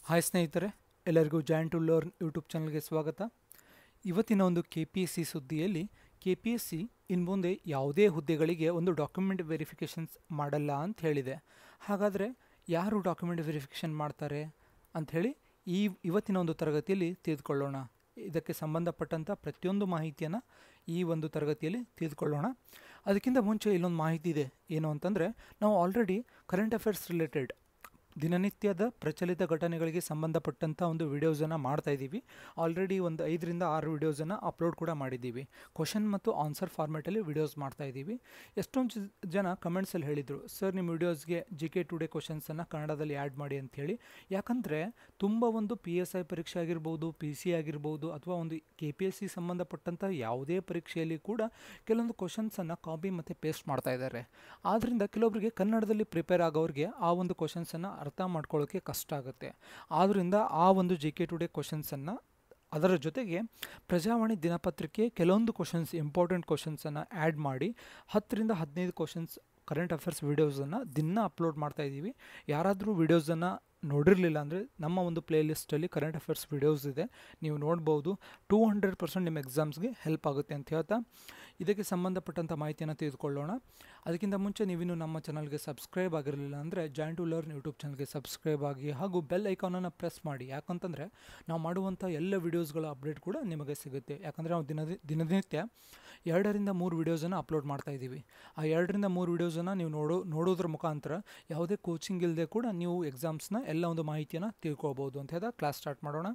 hi ಸ್ನೇಹಿತರೆ ಎಲ್ಲರಿಗೂ joint to learn YouTube ಚಾನಲ್ಗೆ ಸ್ವಾಗತ ಇವತ್ತಿನ ಒಂದು ಕೆ ಪಿ ಎಸ್ ಸಿ ಸುದ್ದಿಯಲ್ಲಿ ಕೆ ಪಿ ಎಸ್ ಸಿ ಇನ್ಮುಂದೆ ಯಾವುದೇ ಹುದ್ದೆಗಳಿಗೆ ಒಂದು ಡಾಕ್ಯುಮೆಂಟ್ ವೆರಿಫಿಕೇಷನ್ಸ್ ಮಾಡಲ್ಲ ಅಂತ ಹೇಳಿದೆ ಹಾಗಾದರೆ ಯಾರು ಡಾಕ್ಯುಮೆಂಟ್ ವೆರಿಫಿಕೇಷನ್ ಮಾಡ್ತಾರೆ ಅಂಥೇಳಿ ಈ ಇವತ್ತಿನ ಒಂದು ತರಗತಿಯಲ್ಲಿ ತಿಳಿದುಕೊಳ್ಳೋಣ ಇದಕ್ಕೆ ಸಂಬಂಧಪಟ್ಟಂಥ ಪ್ರತಿಯೊಂದು ಮಾಹಿತಿಯನ್ನು ಈ ಒಂದು ತರಗತಿಯಲ್ಲಿ ತಿಳಿದುಕೊಳ್ಳೋಣ ಅದಕ್ಕಿಂತ ಮುಂಚೆ ಇಲ್ಲೊಂದು ಮಾಹಿತಿ ಇದೆ ಏನು ಅಂತಂದರೆ ನಾವು ಆಲ್ರೆಡಿ ಕರೆಂಟ್ ಅಫೇರ್ಸ್ ರಿಲೇಟೆಡ್ ದಿನನಿತ್ಯದ ಪ್ರಚಲಿತ ಘಟನೆಗಳಿಗೆ ಸಂಬಂಧಪಟ್ಟಂಥ ಒಂದು ವಿಡಿಯೋಸನ್ನು ಮಾಡ್ತಾ ಇದ್ದೀವಿ ಆಲ್ರೆಡಿ ಒಂದು ಐದರಿಂದ ಆರು ವಿಡಿಯೋಸನ್ನು ಅಪ್ಲೋಡ್ ಕೂಡ ಮಾಡಿದ್ದೀವಿ ಕ್ವಶನ್ ಮತ್ತು ಆನ್ಸರ್ ಫಾರ್ಮೇಟಲ್ಲಿ ವಿಡಿಯೋಸ್ ಮಾಡ್ತಾ ಇದ್ದೀವಿ ಎಷ್ಟೊಂದು ಜ- ಜನ ಕಮೆಂಟ್ಸಲ್ಲಿ ಹೇಳಿದರು ಸರ್ ನಿಮ್ಮ ವಿಡಿಯೋಸ್ಗೆ ಜಿ ಕೆ ಟುಡೇ ಕ್ವಶನ್ಸನ್ನು ಕನ್ನಡದಲ್ಲಿ ಆ್ಯಡ್ ಮಾಡಿ ಅಂಥೇಳಿ ಯಾಕಂದರೆ ತುಂಬ ಒಂದು ಪಿ ಎಸ್ ಐ ಪರೀಕ್ಷೆ ಆಗಿರ್ಬೋದು ಪಿ ಸಿ ಆಗಿರ್ಬೋದು ಅಥವಾ ಒಂದು ಕೆ ಪಿ ಎಸ್ ಸಿ ಸಂಬಂಧಪಟ್ಟಂಥ ಯಾವುದೇ ಪರೀಕ್ಷೆಯಲ್ಲಿ ಕೂಡ ಕೆಲವೊಂದು ಕ್ವಶನ್ಸನ್ನು ಕಾಪಿ ಮತ್ತು ಪೇಸ್ಟ್ ಮಾಡ್ತಾ ಇದ್ದಾರೆ ಆದ್ದರಿಂದ ಕೆಲವೊಬ್ಬರಿಗೆ ಕನ್ನಡದಲ್ಲಿ ಪ್ರಿಪೇರ್ ಆಗೋರಿಗೆ ಆ ಒಂದು ಕ್ವಶನ್ಸನ್ನು ಅರ್ಥ ಮಾಡ್ಕೊಳ್ಳೋಕ್ಕೆ ಕಷ್ಟ ಆಗುತ್ತೆ ಆದ್ದರಿಂದ ಆ ಒಂದು ಜಿ ಕೆ ಟುಡೇ ಕ್ವಶನ್ಸನ್ನು ಅದರ ಜೊತೆಗೆ ಪ್ರಜಾವಾಣಿ ದಿನಪತ್ರಿಕೆ ಕೆಲವೊಂದು ಕ್ವಶನ್ಸ್ ಇಂಪಾರ್ಟೆಂಟ್ ಕ್ವಶನ್ಸನ್ನು ಆ್ಯಡ್ ಮಾಡಿ ಹತ್ತರಿಂದ ಹದಿನೈದು ಕ್ವಶನ್ಸ್ ಕರೆಂಟ್ ಅಫೇರ್ಸ್ ವೀಡಿಯೋಸನ್ನು ದಿನ ಅಪ್ಲೋಡ್ ಮಾಡ್ತಾ ಇದ್ದೀವಿ ಯಾರಾದರೂ ವೀಡಿಯೋಸನ್ನು ನೋಡಿರಲಿಲ್ಲ ಅಂದರೆ ನಮ್ಮ ಒಂದು ಪ್ಲೇ ಲಿಸ್ಟಲ್ಲಿ ಕರೆಂಟ್ ಅಫೇರ್ಸ್ ವೀಡಿಯೋಸ್ ಇದೆ ನೀವು ನೋಡ್ಬೋದು ಟೂ ಹಂಡ್ರೆಡ್ ಪರ್ಸೆಂಟ್ ನಿಮ್ಮ ಎಕ್ಸಾಮ್ಸ್ಗೆ ಹೆಲ್ಪ್ ಆಗುತ್ತೆ ಅಂತ ಹೇಳ್ತಾ ಇದಕ್ಕೆ ಸಂಬಂಧಪಟ್ಟಂಥ ಮಾಹಿತಿಯನ್ನು ತಿಳಿದುಕೊಳ್ಳೋಣ ಅದಕ್ಕಿಂತ ಮುಂಚೆ ನೀವಿನ್ನು ನಮ್ಮ ಚಾನಲ್ಗೆ ಸಬ್ಸ್ಕ್ರೈಬ್ ಆಗಿರಲಿಲ್ಲ ಅಂದರೆ ಜಾಯಿಂಟ್ ಟು ಲರ್ನ್ ಯೂಟ್ಯೂಬ್ ಚಾನಲ್ಗೆ ಸಬ್ಸ್ಕ್ರೈಬ್ ಆಗಿ ಹಾಗೂ ಬೆಲ್ ಐಕಾನನ್ನು ಪ್ರೆಸ್ ಮಾಡಿ ಯಾಕಂತಂದರೆ ನಾವು ಮಾಡುವಂಥ ಎಲ್ಲ ವೀಡಿಯೋಸ್ಗಳ ಅಪ್ಡೇಟ್ ಕೂಡ ನಿಮಗೆ ಸಿಗುತ್ತೆ ಯಾಕಂದರೆ ನಾವು ದಿನ ದಿನನಿತ್ಯ ಎರಡರಿಂದ ಮೂರು ವೀಡಿಯೋಸನ್ನು ಅಪ್ಲೋಡ್ ಮಾಡ್ತಾ ಇದ್ದೀವಿ ಆ ಎರಡರಿಂದ ಮೂರು ವೀಡಿಯೋಸನ್ನು ನೀವು ನೋಡೋ ನೋಡೋದ್ರ ಮುಖಾಂತರ ಯಾವುದೇ ಕೋಚಿಂಗ್ ಇಲ್ಲದೆ ಕೂಡ ನೀವು ಎಕ್ಸಾಮ್ಸ್ನ ಎಲ್ಲ ಒಂದು ಮಾಹಿತಿಯನ್ನು ತಿಳ್ಕೊಳ್ಬೋದು ಅಂತ ಹೇಳಿದ ಕ್ಲಾಸ್ ಸ್ಟಾರ್ಟ್ ಮಾಡೋಣ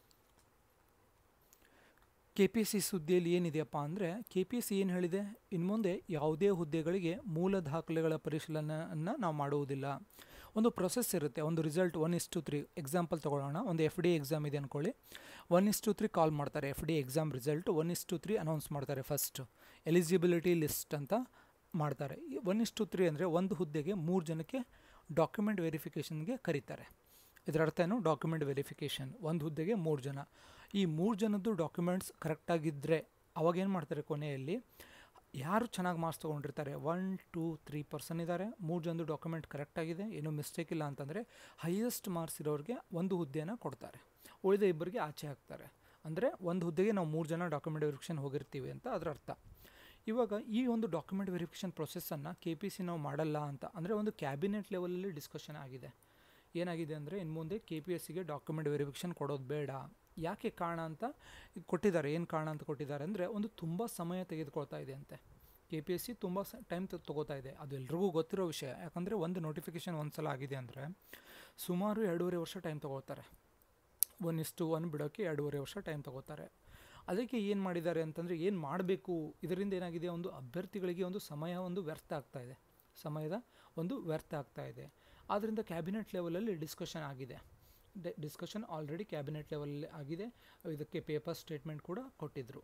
ಕೆ ಪಿ ಎಸ್ ಸಿ ಸುದ್ದಿಯಲ್ಲಿ ಏನಿದೆಯಪ್ಪ ಅಂದರೆ ಕೆ ಪಿ ಎಸ್ ಸಿ ಏನು ಹೇಳಿದೆ ಇನ್ನು ಮುಂದೆ ಯಾವುದೇ ಹುದ್ದೆಗಳಿಗೆ ಮೂಲ ದಾಖಲೆಗಳ ಪರಿಶೀಲನೆಯನ್ನು ನಾವು ಮಾಡುವುದಿಲ್ಲ ಒಂದು ಪ್ರೊಸೆಸ್ ಇರುತ್ತೆ ಒಂದು result one is to three example ತೊಗೊಳ್ಳೋಣ ಒಂದು ಎಫ್ ಡಿ ಎಕ್ಸಾಮ್ ಇದೆ ಅಂದ್ಕೊಳ್ಳಿ one is to three call ಮಾಡ್ತಾರೆ F D exam result one is to three announce ಮಾಡ್ತಾರೆ ಫಸ್ಟ್ ಎಲಿಜಿಬಿಲಿಟಿ ಲಿಸ್ಟ್ ಅಂತ ಮಾಡ್ತಾರೆ ಒನ್ ಇಸ್ ಟು ತ್ರೀ ಅಂದರೆ ಒಂದು ಹುದ್ದೆಗೆ ಮೂರು ಜನಕ್ಕೆ ಡಾಕ್ಯುಮೆಂಟ್ ವೆರಿಫಿಕೇಷನ್ಗೆ ಕರೀತಾರೆ ಇದರ ಅರ್ಥ ಏನು ಡಾಕ್ಯುಮೆಂಟ್ ವೆರಿಫಿಕೇಷನ್ ಒಂದು ಹುದ್ದೆಗೆ ಮೂರು ಜನ ಈ ಮೂರು ಜನದ್ದು ಡಾಕ್ಯುಮೆಂಟ್ಸ್ ಕರೆಕ್ಟಾಗಿದ್ದರೆ ಅವಾಗೇನು ಮಾಡ್ತಾರೆ ಕೊನೆಯಲ್ಲಿ ಯಾರು ಚೆನ್ನಾಗಿ ಮಾರ್ಕ್ಸ್ ತೊಗೊಂಡಿರ್ತಾರೆ ಒನ್ ಟೂ ತ್ರೀ ಪರ್ಸನ್ ಇದ್ದಾರೆ ಮೂರು ಜನದ್ದು ಡಾಕ್ಯುಮೆಂಟ್ ಕರೆಕ್ಟಾಗಿದೆ ಏನೂ ಮಿಸ್ಟೇಕ್ ಇಲ್ಲ ಅಂತಂದರೆ ಹೈಯೆಸ್ಟ್ ಮಾರ್ಕ್ಸ್ ಇರೋರಿಗೆ ಒಂದು ಹುದ್ದೆಯನ್ನು ಕೊಡ್ತಾರೆ ಉಳಿದ ಇಬ್ಬರಿಗೆ ಆಚೆ ಹಾಕ್ತಾರೆ ಅಂದರೆ ಒಂದು ಹುದ್ದೆಗೆ ನಾವು ಮೂರು ಜನ ಡಾಕ್ಯುಮೆಂಟ್ ವೆರಿಫಿಕೇಷನ್ ಹೋಗಿರ್ತೀವಿ ಅಂತ ಅದರ ಅರ್ಥ ಇವಾಗ ಈ ಒಂದು ಡಾಕ್ಯುಮೆಂಟ್ ವೆರಿಫಿಕೇಷನ್ ಪ್ರೊಸೆಸ್ಸನ್ನು ಕೆ ಪಿ ಸಿ ನಾವು ಮಾಡಲ್ಲ ಅಂತ ಅಂದರೆ ಒಂದು ಕ್ಯಾಬಿನೆಟ್ ಲೆವೆಲಲ್ಲಿ ಡಿಸ್ಕಷನ್ ಆಗಿದೆ ಏನಾಗಿದೆ ಅಂದರೆ ಇನ್ನು ಮುಂದೆ ಕೆ ಪಿ ಎಸ್ ಸಿಗೆ ಡಾಕ್ಯುಮೆಂಟ್ ವೆರಿಫಿಕೇಷನ್ ಕೊಡೋದು ಬೇಡ ಯಾಕೆ ಕಾರಣ ಅಂತ ಈಗ ಕೊಟ್ಟಿದ್ದಾರೆ ಏನು ಕಾರಣ ಅಂತ ಕೊಟ್ಟಿದ್ದಾರೆ ಅಂದರೆ ಒಂದು ತುಂಬ ಸಮಯ ತೆಗೆದುಕೊಳ್ತಾ ಇದೆ ಅಂತೆ ಕೆ ಪಿ ಎಸ್ ಸಿ ತುಂಬ ಸ ಟೈಮ್ ತೊಗೋತಾ ಇದೆ ಅದು ಎಲ್ರಿಗೂ ಗೊತ್ತಿರೋ ವಿಷಯ ಯಾಕಂದರೆ ಒಂದು ನೋಟಿಫಿಕೇಷನ್ ಒಂದು ಸಲ ಆಗಿದೆ ಅಂದರೆ ಸುಮಾರು ಎರಡೂವರೆ ವರ್ಷ ಟೈಮ್ ತೊಗೊಳ್ತಾರೆ ಒನ್ ಇಸ್ಟು ಒನ್ ಬಿಡೋಕ್ಕೆ ಎರಡೂವರೆ ವರ್ಷ ಟೈಮ್ ತೊಗೋತಾರೆ ಅದಕ್ಕೆ ಏನು ಮಾಡಿದ್ದಾರೆ ಅಂತಂದರೆ ಏನು ಮಾಡಬೇಕು ಇದರಿಂದ ಏನಾಗಿದೆ ಒಂದು ಅಭ್ಯರ್ಥಿಗಳಿಗೆ ಒಂದು ಸಮಯ ಒಂದು ವ್ಯರ್ಥ ಆಗ್ತಾ ಇದೆ ಸಮಯದ ಒಂದು ವ್ಯರ್ಥ ಆಗ್ತಾ ಇದೆ ಆದ್ದರಿಂದ ಕ್ಯಾಬಿನೆಟ್ ಲೆವೆಲಲ್ಲಿ ಡಿಸ್ಕಷನ್ ಆಗಿದೆ ಡಿಸ್ಕಷನ್ ಆಲ್ರೆಡಿ ಕ್ಯಾಬಿನೆಟ್ ಲೆವೆಲಲ್ಲಿ ಆಗಿದೆ ಇದಕ್ಕೆ ಪೇಪರ್ ಸ್ಟೇಟ್ಮೆಂಟ್ ಕೂಡ ಕೊಟ್ಟಿದ್ದರು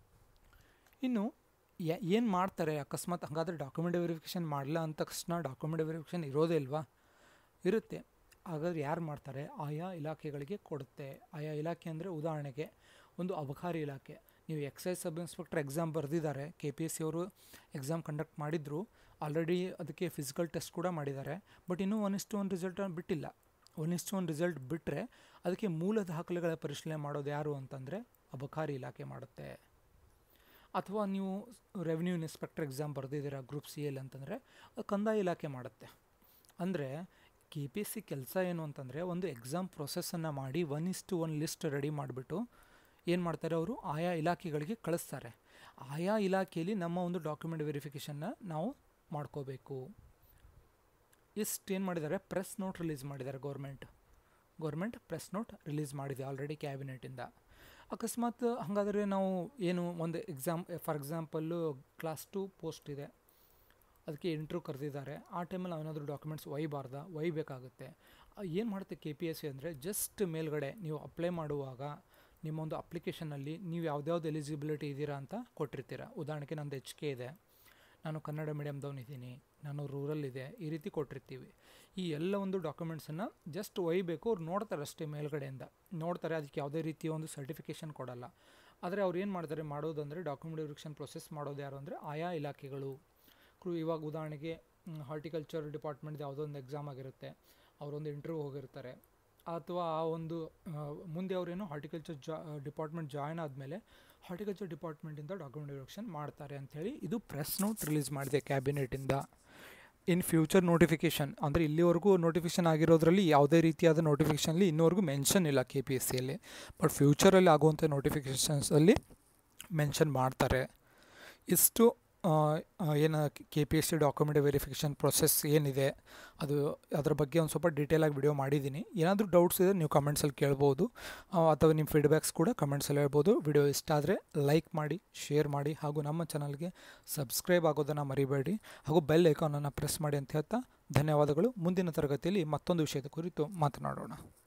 ಇನ್ನು ಏನು ಮಾಡ್ತಾರೆ ಅಕಸ್ಮಾತ್ ಹಾಗಾದರೆ ಡಾಕ್ಯುಮೆಂಟ್ ವೆರಿಫಿಕೇಷನ್ ಮಾಡಲ್ಲ ಅಂದ ತಕ್ಷಣ ಡಾಕ್ಯುಮೆಂಟ್ ವೆರಿಫಿಕೇಷನ್ ಇರೋದೇ ಇಲ್ವಾ ಇರುತ್ತೆ ಹಾಗಾದ್ರೆ ಯಾರು ಮಾಡ್ತಾರೆ ಆಯಾ ಇಲಾಖೆಗಳಿಗೆ ಕೊಡುತ್ತೆ ಆಯಾ ಇಲಾಖೆ ಅಂದರೆ ಉದಾಹರಣೆಗೆ ಒಂದು ಅಬಕಾರಿ ಇಲಾಖೆ ನೀವು ಎಕ್ಸೈಸ್ ಸಬ್ ಇನ್ಸ್ಪೆಕ್ಟರ್ ಎಕ್ಸಾಮ್ ಬರೆದಿದ್ದಾರೆ ಕೆ ಪಿ ಎಸ್ ಸಿ ಅವರು ಎಕ್ಸಾಮ್ ಕಂಡಕ್ಟ್ ಮಾಡಿದ್ರು ಆಲ್ರೆಡಿ ಅದಕ್ಕೆ ಫಿಸಿಕಲ್ ಟೆಸ್ಟ್ ಕೂಡ ಮಾಡಿದ್ದಾರೆ ಬಟ್ ಇನ್ನೂ ಒನ್ ಇಸ್ಟು ಒನ್ ರಿಸಲ್ಟ್ ಬಿಟ್ಟಿಲ್ಲ ಒನ್ ಇಸ್ಟು ಒನ್ ರಿಸಲ್ಟ್ ಬಿಟ್ಟರೆ ಅದಕ್ಕೆ ಮೂಲ ದಾಖಲೆಗಳ ಪರಿಶೀಲನೆ ಮಾಡೋದು ಯಾರು ಅಂತಂದರೆ ಅಬಕಾರಿ ಇಲಾಖೆ ಮಾಡುತ್ತೆ ಅಥವಾ ನೀವು ರೆವಿನ್ಯೂ ಇನ್ಸ್ಪೆಕ್ಟರ್ ಎಕ್ಸಾಮ್ ಬರೆದಿದ್ದೀರಾ ಗ್ರೂಪ್ ಸಿ ಎಲ್ ಅಂತಂದರೆ ಕಂದಾಯ ಇಲಾಖೆ ಮಾಡುತ್ತೆ ಅಂದರೆ ಕೆ ಪಿ ಎಸ್ ಸಿ ಕೆಲಸ ಏನು ಅಂತಂದರೆ ಒಂದು ಎಕ್ಸಾಮ್ ಪ್ರೊಸೆಸನ್ನು ಮಾಡಿ one is to one list ready ಮಾಡಿಬಿಟ್ಟು ಏನು ಮಾಡ್ತಾರೆ ಅವರು ಆಯಾ ಇಲಾಖೆಗಳಿಗೆ ಕಳಿಸ್ತಾರೆ ಆಯಾ ಇಲಾಖೆಯಲ್ಲಿ ನಮ್ಮ ಒಂದು ಡಾಕ್ಯುಮೆಂಟ್ ವೆರಿಫಿಕೇಷನ್ನ ನಾವು ಮಾಡ್ಕೋಬೇಕು ಇಷ್ಟು ಏನು ಮಾಡಿದ್ದಾರೆ ಪ್ರೆಸ್ ನೋಟ್ ರಿಲೀಸ್ ಮಾಡಿದ್ದಾರೆ government government press note release ಮಾಡಿದೆ ಆಲ್ರೆಡಿ ಕ್ಯಾಬಿನೆಟಿಂದ ಅಕಸ್ಮಾತ್ ಹಾಗಾದರೆ ನಾವು ಏನು ಒಂದು exam for example class two post ಇದೆ ಅದಕ್ಕೆ ಇಂಟ್ರ್ಯೂ ಕರೆದಿದ್ದಾರೆ ಆ ಟೈಮಲ್ಲಿ ನಾವೇನಾದರೂ ಡಾಕ್ಯುಮೆಂಟ್ಸ್ ಒಯ್ಬಾರ್ದ ಒಯ್ಬೇಕಾಗುತ್ತೆ ಏನು ಮಾಡುತ್ತೆ ಕೆ ಪಿ ಎಸ್ ಸಿ ಅಂದರೆ ಜಸ್ಟ್ ಮೇಲ್ಗಡೆ ನೀವು ಅಪ್ಲೈ ಮಾಡುವಾಗ ನಿಮ್ಮೊಂದು ಅಪ್ಲಿಕೇಶನಲ್ಲಿ ನೀವು ಯಾವ್ದ್ಯಾವ್ದು ಎಲಿಜಿಬಿಲಿಟಿ ಇದ್ದೀರಾ ಅಂತ ಕೊಟ್ಟಿರ್ತೀರ ಉದಾಹರಣೆಗೆ ನಂದು ಎಚ್ ಕೆ ಇದೆ ನಾನು ಕನ್ನಡ ಮೀಡಿಯಮ್ದವನಿದ್ದೀನಿ ನಾನು ರೂರಲ್ ಇದೆ ಈ ರೀತಿ ಕೊಟ್ಟಿರ್ತೀವಿ ಈ ಎಲ್ಲ ಒಂದು ಡಾಕ್ಯುಮೆಂಟ್ಸನ್ನು ಜಸ್ಟ್ ಒಯ್ಬೇಕು ಅವ್ರು ನೋಡ್ತಾರೆ ಅಷ್ಟೇ ಮೇಲ್ಗಡೆಯಿಂದ ನೋಡ್ತಾರೆ ಅದಕ್ಕೆ ಯಾವುದೇ ರೀತಿಯ ಒಂದು ಸರ್ಟಿಫಿಕೇಷನ್ ಕೊಡಲ್ಲ ಆದರೆ ಅವ್ರು ಏನು ಮಾಡ್ತಾರೆ ಮಾಡೋದಂದರೆ ಡಾಕ್ಯುಮೆಂಟ್ ವೆರಿಫಿಕೇಷನ್ ಪ್ರೊಸೆಸ್ ಮಾಡೋದು ಯಾರು ಅಂದರೆ ಆಯಾ ಇಲಾಖೆಗಳು ಕ್ರು- ಇವಾಗ ಉದಾಹರಣೆಗೆ ಹಾರ್ಟಿಕಲ್ಚರ್ ಡಿಪಾರ್ಟ್ಮೆಂಟ್ ಯಾವುದೋ ಒಂದು ಎಕ್ಸಾಮ್ ಆಗಿರುತ್ತೆ ಅವರೊಂದು ಇಂಟರ್ವ್ಯೂ ಹೋಗಿರ್ತಾರೆ ಅಥವಾ ಆ ಒಂದು ಆ, ಮುಂದೆ ಅವರೇನು ಹಾರ್ಟಿಕಲ್ಚರ್ ಜಾ ಡಿಪಾರ್ಟ್ಮೆಂಟ್ ಜಾಯ್ನ್ ಆದಮೇಲೆ ಹಾರ್ಟಿಕಲ್ಚರ್ ಡಿಪಾರ್ಟ್ಮೆಂಟಿಂದ ಡಾಕ್ಯುಮೆಂಟ್ ವೆರಿಫಿಕೇಷನ್ ಮಾಡ್ತಾರೆ ಅಂಥೇಳಿ ಇದು ಪ್ರೆಸ್ ನೋಟ್ ರಿಲೀಸ್ ಮಾಡಿದೆ ಕ್ಯಾಬಿನೆಟಿಂದ ಇನ್ ಫ್ಯೂಚರ್ ನೋಟಿಫಿಕೇಷನ್ ಅಂದರೆ ಇಲ್ಲಿವರೆಗೂ ನೋಟಿಫಿಕೇಷನ್ ಆಗಿರೋದ್ರಲ್ಲಿ ಯಾವುದೇ ರೀತಿಯಾದ ನೋಟಿಫಿಕೇಷನಲ್ಲಿ ಇನ್ನೂವರೆಗೂ ಮೆನ್ಷನ್ ಇಲ್ಲ ಕೆ ಪಿ ಎಸ್ ಸಿಯಲ್ಲಿ ಬಟ್ ಫ್ಯೂಚರಲ್ಲಿ ಆಗುವಂಥ ನೋಟಿಫಿಕೇಷನ್ಸಲ್ಲಿ ಮೆನ್ಷನ್ ಮಾಡ್ತಾರೆ ಇಷ್ಟು ಏನು K P S C document verification process ಏನಿದೆ ಅದು ಅದ್ರ ಬಗ್ಗೆ ಒಂದು ಸ್ವಲ್ಪ ಡೀಟೇಲಾಗಿ ವಿಡಿಯೋ ಮಾಡಿದ್ದೀನಿ ಏನಾದರೂ ಡೌಟ್ಸ್ ಇದೆ ನೀವು ಕಮೆಂಟ್ಸಲ್ಲಿ ಕೇಳ್ಬೋದು ಆ, ಅಥವಾ ನಿಮ್ಮ ಫೀಡ್ಬ್ಯಾಕ್ಸ್ ಕೂಡ ಕಮೆಂಟ್ಸಲ್ಲಿ ಹೇಳ್ಬೋದು ವಿಡಿಯೋ ಇಷ್ಟ ಆದರೆ ಲೈಕ್ ಮಾಡಿ ಶೇರ್ ಮಾಡಿ ಹಾಗೂ ನಮ್ಮ ಚಾನಲ್ಗೆ ಸಬ್ಸ್ಕ್ರೈಬ್ ಆಗೋದನ್ನು ಮರಿಬೇಡಿ ಹಾಗೂ ಬೆಲ್ ಐಕಾನನ್ನು ಪ್ರೆಸ್ ಮಾಡಿ ಅಂತ ಹೇಳ್ತಾ ಧನ್ಯವಾದಗಳು ಮುಂದಿನ ತರಗತಿಯಲ್ಲಿ ಮತ್ತೊಂದು ವಿಷಯದ ಕುರಿತು ಮಾತನಾಡೋಣ